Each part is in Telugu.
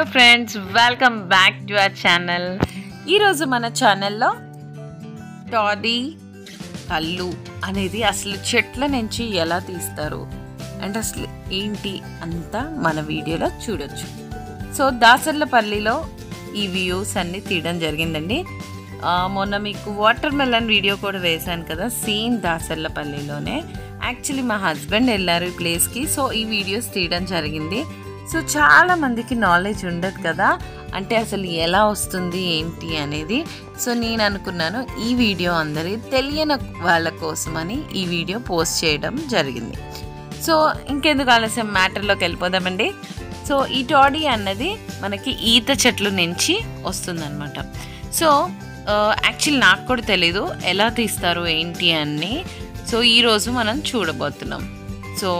friends welcome back to our channel ఈరోజు మన ఛానల్లో టాడీ కళ్ళు అనేది అసలు చెట్ల నుంచి ఎలా తీస్తారు అండ్ అసలు ఏంటి అంతా మన వీడియోలో చూడొచ్చు సో దాసర్లపల్లిలో ఈ వ్యూస్ అన్ని తీయడం జరిగిందండి ఆ, మొన్న మీకు వాటర్ మెలన్ వీడియో కూడా వేశాను కదా సేమ్ దాసర్లపల్లిలోనే యాక్చువల్లీ మా హస్బెండ్ వెళ్ళారు ఈ ప్లేస్కి సో ఈ వీడియోస్ తీయడం జరిగింది సో చాలా మందికి నాలెడ్జ్ ఉండదు కదా అంటే అసలు ఎలా వస్తుంది ఏంటి అనేది సో నేను అనుకున్నాను ఈ వీడియో అందరి తెలియని వాళ్ళ కోసమని ఈ వీడియో పోస్ట్ చేయడం జరిగింది సో ఇంకెందుకు ఆలస్యం మ్యాటర్లోకి వెళ్ళిపోదామండి సో ఈ టాడీ అన్నది మనకి ఈత చెట్లు నుంచి వస్తుందన్నమాట సో యాక్చువల్లీ నాకు కూడా తెలీదు ఎలా తీస్తారు ఏంటి అని సో ఈరోజు మనం చూడబోతున్నాం సో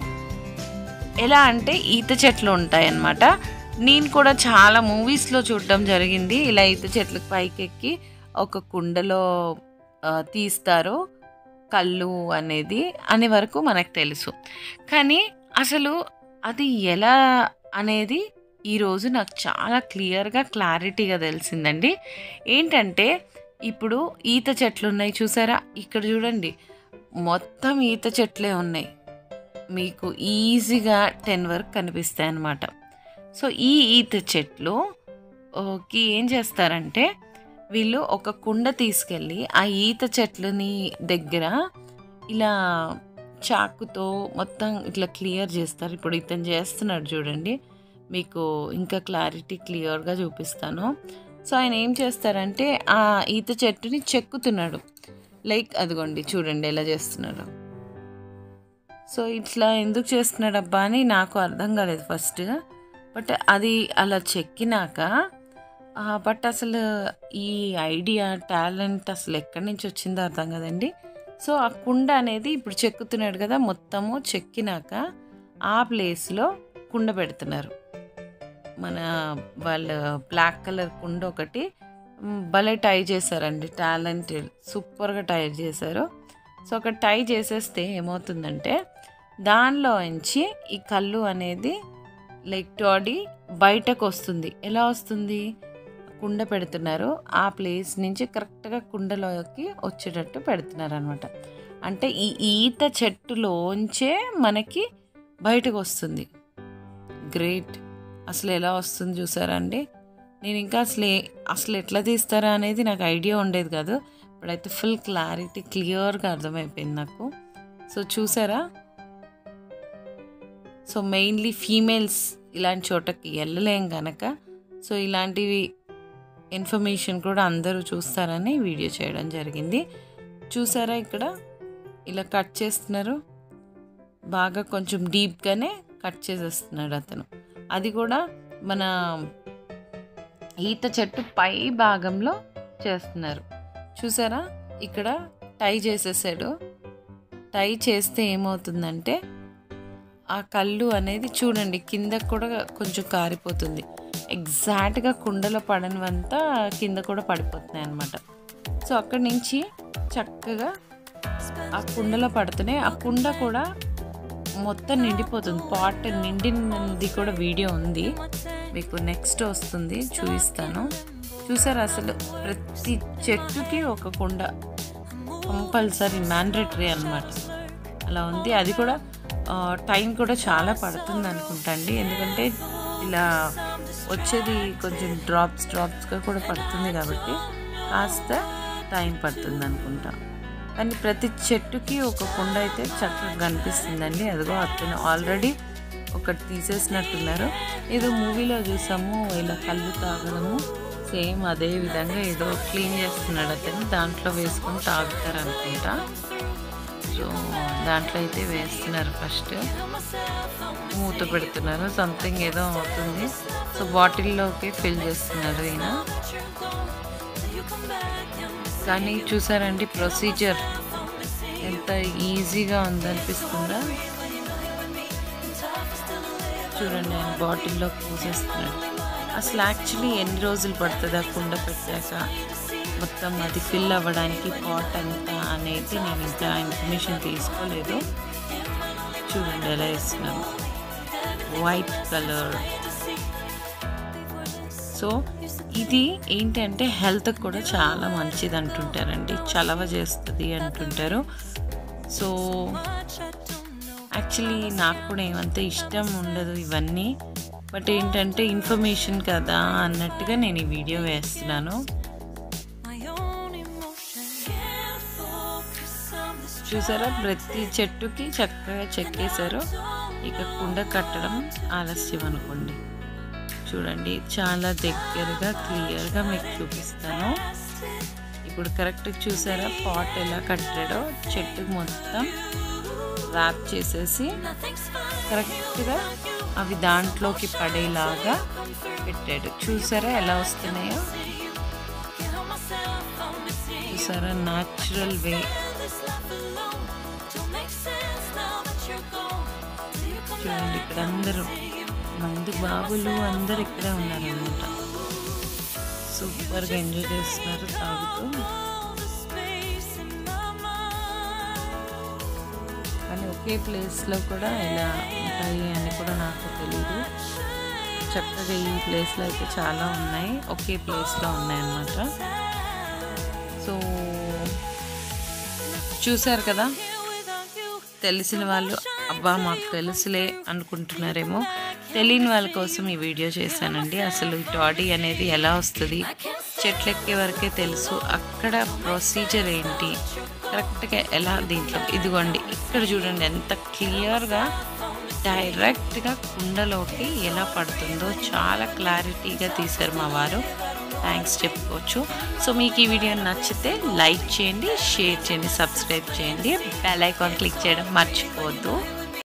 ఎలా అంటే ఈత చెట్లు ఉంటాయన్నమాట నేను కూడా చాలా మూవీస్లో చూడడం జరిగింది ఇలా ఈత చెట్లకు పైకెక్కి ఒక కుండలో ఆ, తీస్తారు కళ్ళు అనేది అనే వరకు మనకు తెలుసు కానీ అసలు అది ఎలా అనేది ఈరోజు నాకు చాలా క్లియర్గా క్లారిటీగా తెలిసిందండి ఏంటంటే ఇప్పుడు ఈత చెట్లు ఉన్నాయి చూసారా ఇక్కడ చూడండి మొత్తం ఈత చెట్లే ఉన్నాయి మీకు ఈజీగా టెన్ వరకు కనిపిస్తాయి అన్నమాట సో ఈ ఈత చెట్లు కి ఏం చేస్తారంటే వీళ్ళు ఒక కుండ తీసుకెళ్ళి ఆ ఈత చెట్లని దగ్గర ఇలా చాకుతో మొత్తం ఇట్లా క్లియర్ చేస్తారు ఇప్పుడు ఇతను చేస్తున్నాడు చూడండి మీకు ఇంకా క్లారిటీ క్లియర్గా చూపిస్తాను సో ఆయన ఏం చేస్తారంటే ఆ ఈత చెట్టుని చెక్కుతున్నాడు లైక్ అదిగోండి చూడండి ఎలా చేస్తున్నాడు సో ఇట్లా ఎందుకు చేస్తున్నాడు అబ్బా అని నాకు అర్థం కాలేదు ఫస్ట్ బట్ అది అలా చెక్కినాక బట్ అసలు ఈ ఐడియా టాలెంట్ అసలు ఎక్కడి నుంచి వచ్చిందో అర్థం కదండి సో ఆ కుండ అనేది ఇప్పుడు చెక్కుతున్నాడు కదా మొత్తము చెక్కినాక ఆ ప్లేస్లో కుండ పెడుతున్నారు మన వాళ్ళ బ్లాక్ కలర్ కుండ ఒకటి మ్, భలే టై చేశారండి టాలెంటెడ్ సూపర్గా టై చేశారు సో ఒక టై చేసేస్తే ఏమవుతుందంటే దానిలో నుంచి ఈ కళ్ళు అనేది లైక్ టాడీ బయటకు వస్తుంది ఎలా వస్తుంది కుండ పెడుతున్నారు ఆ ప్లేస్ నుంచి కరెక్ట్గా కుండలోకి వచ్చేటట్టు పెడుతున్నారు అనమాట అంటే ఈ ఈత చెట్టులోంచే మనకి బయటకు వస్తుంది గ్రేట్ అసలు ఎలా వస్తుంది చూసారా అండి నేను ఇంకా అసలు ఏ- అసలు ఎట్లా తీస్తారా అనేది నాకు ఐడియా ఉండేది కాదు ఇప్పుడైతే ఫుల్ క్లారిటీ క్లియర్గా అర్థమైపోయింది నాకు సో చూసారా సో మెయిన్లీ ఫీమేల్స్ ఇలాంటి చోటకి వెళ్ళలేం కనుక సో ఇలాంటివి ఇన్ఫర్మేషన్ కూడా అందరూ చూస్తారని వీడియో చేయడం జరిగింది చూసారా ఇక్కడ ఇలా కట్ చేస్తున్నారు బాగా కొంచెం డీప్గానే కట్ చేసేస్తున్నాడు అతను అది కూడా మన ఈత చెట్టు పై భాగంలో చేస్తున్నారు చూసారా ఇక్కడ టై చేసేసాడు టై చేస్తే ఏమవుతుందంటే ఆ కళ్ళు అనేది చూడండి కింద కూడా కొంచెం కారిపోతుంది ఎగ్జాక్ట్గా కుండలో పడనివంతా కింద కూడా పడిపోతున్నాయి అన్నమాట సో అక్కడి నుంచి చక్కగా ఆ కుండలో పడుతున్నాయి ఆ కుండ కూడా మొత్తం నిండిపోతుంది పాట్ నిండినది కూడా వీడియో ఉంది మీకు నెక్స్ట్ వస్తుంది చూపిస్తాను చూసారు అసలు ప్రతి చెట్టుకి ఒక కుండ కంపల్సరీ మ్యాండేటరీ అన్నమాట అలా ఉంది అది కూడా ఆ, టైం కూడా చాలా పడుతుంది అనుకుంటా అండి ఎందుకంటే ఇలా వచ్చేది కొంచెం డ్రాప్స్ డ్రాప్స్గా కూడా పడుతుంది కాబట్టి కాస్త టైం పడుతుంది అనుకుంటా కానీ ప్రతి చెట్టుకి ఒక కుండ అయితే చక్కగా కనిపిస్తుందండి అదిగో అతను ఆల్రెడీ ఒకటి తీసేసినట్టున్నారు ఏదో మూవీలో చూసాము ఇలా కళ్ళు తాగడము సేమ్ అదే విధంగా ఏదో క్లీన్ చేస్తున్నాడు అతను దాంట్లో వేసుకొని తాగుతారు అనుకుంటా సో దాంట్లో అయితే వేస్తున్నారు ఫస్ట్ మూత పెడుతున్నారు సంథింగ్ ఏదో అవుతుంది సో బాటిల్లోకి ఫిల్ చేస్తున్నారు ఈయన కానీ చూసారండి ప్రొసీజర్ ఎంత ఈజీగా ఉందనిపిస్తుందా చూడండి ఆయన బాటిల్లో పోసేస్తున్నాడు అసలు యాక్చువల్లీ ఎన్ని రోజులు పడుతుంది ఆ కుండ పెట్టాక మొత్తం అది ఫిల్ అవ్వడానికి పాట్ అంతా అనేది నేను ఇంకా ఇన్ఫర్మేషన్ తీసుకోలేదు చూడండి ఎలా వేస్తున్నాను వైట్ కలర్ సో ఇది ఏంటంటే హెల్త్కి కూడా చాలా మంచిది అంటుంటారండి చలవ చేస్తుంది అంటుంటారు సో యాక్చువల్లీ నాకు కూడా ఏమంత ఇష్టం ఉండదు ఇవన్నీ బట్ ఏంటంటే ఇన్ఫర్మేషన్ కదా అన్నట్టుగా నేను ఈ వీడియో వేస్తున్నాను చూసారా ప్రతి చెట్టుకి చక్కగా చెక్కేశారు ఇక కుండ కట్టడం ఆలస్యం అనుకోండి చూడండి చాలా దగ్గరగా క్లియర్గా మీకు చూపిస్తాను ఇప్పుడు కరెక్ట్ చూసారా పాట్ ఎలా కట్టాడో చెట్టుకు మొత్తం ర్యాప్ చేసేసి కరెక్ట్గా అవి దాంట్లోకి పడేలాగా పెట్టాడు చూసారా ఎలా వస్తున్నాయో చూసారా న్యాచురల్ వే చూడండి ఇక్కడ అందరూ మంది బాబులు అందరు ఇక్కడే ఉన్నారనమాట సూపర్గా ఎంజాయ్ చేస్తున్నారు తాగుతూ కానీ ఒకే ప్లేస్లో కూడా ఇలా ఉంటాయి అని కూడా నాకు తెలియదు చక్కగా ఈ ప్లేస్లో అయితే చాలా ఉన్నాయి ఒకే ప్లేస్లో ఉన్నాయన్నమాట సో చూసారు కదా తెలిసిన వాళ్ళు అబ్బా మాకు తెలుసులే అనుకుంటున్నారేమో తెలియని వాళ్ళ కోసం ఈ వీడియో చేశానండి అసలు ఈ టాడీ అనేది ఎలా వస్తుంది చెట్లు ఎక్కే వరకే తెలుసు అక్కడ ప్రొసీజర్ ఏంటి కరెక్ట్గా ఎలా దీంట్లో ఇదిగోండి ఇక్కడ చూడండి ఎంత క్లియర్గా డైరెక్ట్గా కుండలోకి ఎలా పడుతుందో చాలా క్లారిటీగా తీశారు మా వారు థ్యాంక్స్ చెప్పుకోవచ్చు సో మీకు ఈ వీడియో నచ్చితే లైక్ చేయండి షేర్ చేయండి సబ్స్క్రైబ్ చేయండి బెల్ ఐకాన్ క్లిక్ చేయడం మర్చిపోవద్దు